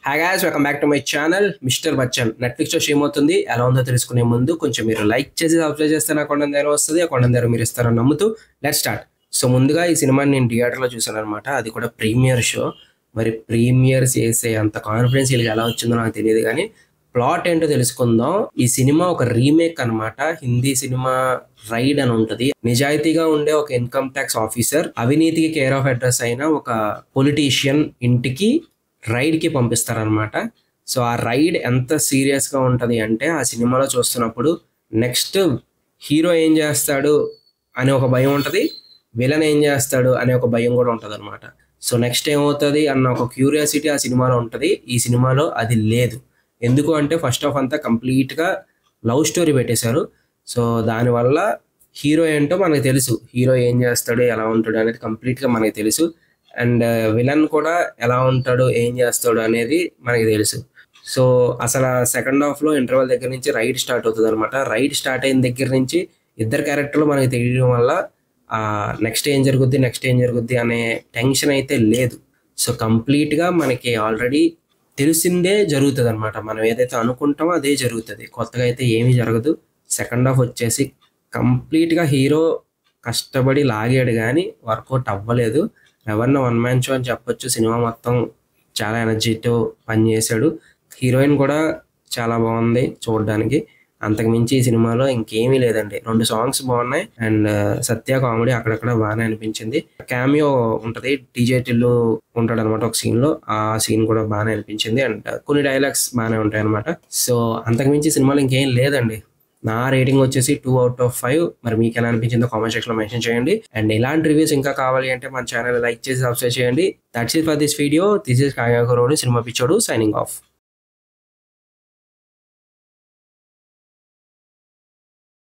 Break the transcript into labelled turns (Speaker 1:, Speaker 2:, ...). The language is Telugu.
Speaker 1: hi guys welcome back to my channel mister Bachchan Netflix లో షేమ్ అవుతుంది ఎలా ఉందో తెలుసుకునే ముందు కొంచెం మీరు లైక్ చేసి సబ్స్క్రైబ్ చేస్తే నా కొండ దగ్గర వస్తుంది ఆ కొండ దగ్గర మీరు ఇస్తారని నమ్ముతూ లెట్ స్టార్ట్ సో ముందుగా ఈ సినిమాని నేను థియేటర్లో చూసాను అనమాట అది కూడా ప్రీమియర్ షో మరి ప్రీమియర్ చేసే అంత కాన్ఫిడెన్స్ వీళ్ళకి ఎలా వచ్చిందో నాకు తెలియదు కానీ ప్లాట్ ఏంటో తెలుసుకుందాం ఈ సినిమా ఒక రీమేక్ అన్నమాట హిందీ సినిమా రైడ్ అని ఉంటది నిజాయితీగా ఉండే ఒక ఇన్కమ్ ట్యాక్స్ ఆఫీసర్ అవినీతికి కేర్ ఆఫ్ అడ్రస్ అయిన ఒక పొలిటీషియన్ ఇంటికి రైడ్ కి పంపిస్తారనమాట సో ఆ రైడ్ ఎంత సీరియస్ గా ఉంటది అంటే ఆ సినిమాలో చూస్తున్నప్పుడు నెక్స్ట్ హీరో ఏం చేస్తాడు అనే ఒక భయం ఉంటది విలన్ ఏం చేస్తాడు అనే ఒక భయం కూడా ఉంటది అనమాట సో నెక్స్ట్ ఏమవుతుంది అన్న ఒక క్యూరియాసిటీ ఆ సినిమాలో ఉంటది ఈ సినిమాలో అది లేదు ఎందుకు అంటే ఫస్ట్ ఆఫ్ అంతా కంప్లీట్ గా లవ్ స్టోరీ పెట్టేశారు సో దానివల్ల హీరో ఏంటో మనకు తెలుసు హీరో ఏం చేస్తాడు ఎలా ఉంటాడు అనేది కంప్లీట్ గా మనకి తెలుసు అండ్ విలన్ కూడా ఎలా ఉంటాడు ఏం చేస్తాడు అనేది మనకి తెలుసు సో అసలు సెకండ్ హాఫ్ లో ఇంటర్వెల్ దగ్గర నుంచి రైడ్ స్టార్ట్ అవుతుంది అనమాట రైడ్ స్టార్ట్ అయిన దగ్గర నుంచి ఇద్దరు క్యారెక్టర్లు మనకి తెలియడం వల్ల ఆ నెక్స్ట్ ఏం జరుగుద్ది నెక్స్ట్ ఏం జరుగుద్ది అనే టెన్షన్ అయితే లేదు సో కంప్లీట్ గా మనకి ఆల్రెడీ తెలిసిందే జరుగుతుంది అనమాట మనం ఏదైతే అనుకుంటామో అదే జరుగుతుంది కొత్తగా అయితే ఏమీ జరగదు సెకండ్ హాఫ్ వచ్చేసి కంప్లీట్ గా హీరో కష్టపడి లాగాడు కానీ వర్కౌట్ అవ్వలేదు ఎవరిన వన్ మ్యాన్ షో అని చెప్పొచ్చు సినిమా మొత్తం చాలా ఎనర్జీతో పనిచేశాడు హీరోయిన్ కూడా చాలా బాగుంది చూడడానికి అంతకుమించి ఈ సినిమాలో ఇంకేమీ లేదండి రెండు సాంగ్స్ బాగున్నాయి అండ్ సత్య కామెడీ అక్కడక్కడ బాగానే అనిపించింది క్యామియో ఉంటది డీజే టిల్లు ఉంటాడు అనమాట ఒక సీన్ లో ఆ సీన్ కూడా బాగానే అనిపించింది అండ్ కొన్ని డైలాగ్స్ బాగానే ఉంటాయి అనమాట సో అంతకుమించి ఈ సినిమాలో ఇంకేం లేదండి నా రేటింగ్ వచ్చేసి టూ అవుట్ ఆఫ్ ఫైవ్ మరి మీకు ఎలా అనిపించిందో కామెంట్ సెక్షన్ లో మెన్షన్ చేయండి అండ్ ఇలాంటి రివ్యూస్ ఇంకా కావాలి అంటే మన ఛానల్ లైక్ చేసి సబ్స్క్రైబ్ చేయండి that's it for this video this is కాగా సినిమా పిచ్చోడు సైనింగ్ ఆఫ్